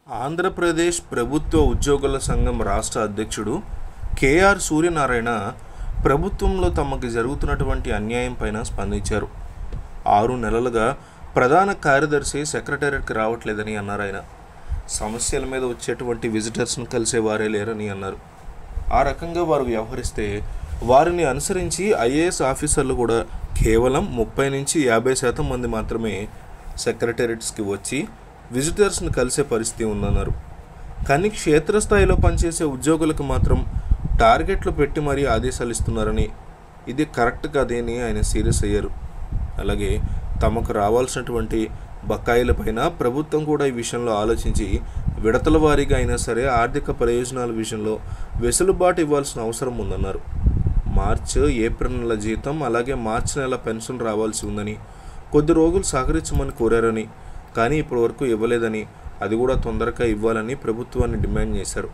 ఆంధ్రప్రదేశ్ ప్రభుత్వ ఉద్యోగుల సంఘం రాష్ట్ర అధ్యక్షుడు కేఆర్ సూర్యనారాయణ ప్రభుత్వంలో తమకు జరుగుతున్నటువంటి అన్యాయం పైన స్పందించారు ఆరు నెలలుగా ప్రధాన కార్యదర్శి సెక్రటేరియట్కి రావట్లేదని అన్నారు ఆయన సమస్యల మీద వచ్చేటువంటి విజిటర్స్ను కలిసే వారే లేరని అన్నారు ఆ రకంగా వారు వ్యవహరిస్తే వారిని అనుసరించి ఐఏఎస్ ఆఫీసర్లు కూడా కేవలం ముప్పై నుంచి యాభై శాతం మంది మాత్రమే సెక్రటేరియట్స్కి వచ్చి విజిటర్స్ని కలిసే పరిస్థితి ఉందన్నారు కానీ క్షేత్రస్థాయిలో పనిచేసే ఉద్యోగులకు మాత్రం టార్గెట్లు పెట్టి మరీ ఆదేశాలు ఇస్తున్నారని ఇది కరెక్ట్ కాదని ఆయన సీరియస్ అయ్యారు అలాగే తమకు రావాల్సినటువంటి బకాయిలపైన ప్రభుత్వం కూడా ఈ విషయంలో ఆలోచించి విడతల వారీగా అయినా సరే ఆర్థిక ప్రయోజనాల విషయంలో వెసులుబాటు ఇవ్వాల్సిన అవసరం ఉందన్నారు మార్చ్ ఏప్రిల్ నెల జీతం అలాగే మార్చి నెల పెన్షన్ రావాల్సి ఉందని కొద్ది రోజులు సహకరించమని కోరారని కానీ ఇప్పటి వరకు ఇవ్వలేదని అది కూడా తొందరగా ఇవ్వాలని ప్రభుత్వాన్ని డిమాండ్ చేశారు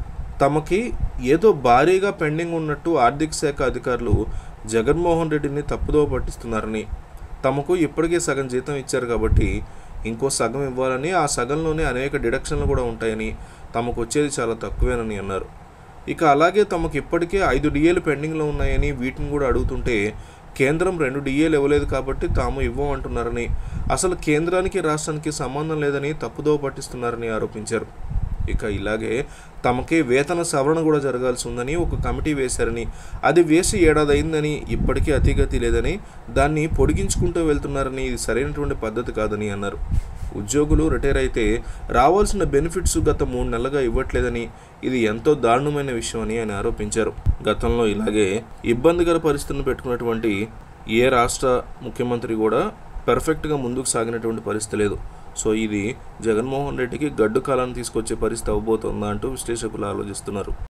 తమకి ఏదో భారీగా పెండింగ్ ఉన్నట్టు ఆర్థిక శాఖ అధికారులు జగన్మోహన్ రెడ్డిని తప్పుదోవ పట్టిస్తున్నారని తమకు ఇప్పటికే సగం జీతం ఇచ్చారు కాబట్టి ఇంకో సగం ఇవ్వాలని ఆ సగంలోనే అనేక డిడక్షన్లు కూడా ఉంటాయని తమకు వచ్చేది చాలా తక్కువేనని అన్నారు ఇక అలాగే తమకు ఇప్పటికే ఐదు డిఏలు పెండింగ్లో ఉన్నాయని వీటిని కూడా అడుగుతుంటే కేంద్రం రెండు డిఏలు ఇవ్వలేదు కాబట్టి తాము ఇవ్వమంటున్నారని అసలు కేంద్రానికి రాష్ట్రానికి సంబంధం లేదని తప్పుదోవ పట్టిస్తున్నారని ఆరోపించారు ఇక ఇలాగే తమకే వేతన సవరణ కూడా జరగాల్సి ఉందని ఒక కమిటీ వేశారని అది వేసి ఏడాది అయిందని ఇప్పటికీ అతిగతి లేదని దాన్ని పొడిగించుకుంటూ వెళ్తున్నారని ఇది సరైనటువంటి పద్ధతి కాదని అన్నారు ఉద్యోగులు రిటైర్ అయితే రావాల్సిన బెనిఫిట్స్ గత మూడు నెలలుగా ఇవ్వట్లేదని ఇది ఎంతో దారుణమైన విషయం అని ఆయన ఆరోపించారు గతంలో ఇలాగే ఇబ్బందికర పరిస్థితులను పెట్టుకున్నటువంటి ఏ రాష్ట్ర ముఖ్యమంత్రి కూడా పర్ఫెక్ట్గా ముందుకు సాగినటువంటి పరిస్థితి లేదు సో ఇది జగన్మోహన్ రెడ్డికి గడ్డు కాలాన్ని తీసుకొచ్చే పరిస్థితి అవబోతుందా అంటూ విశ్లేషకులు ఆలోచిస్తున్నారు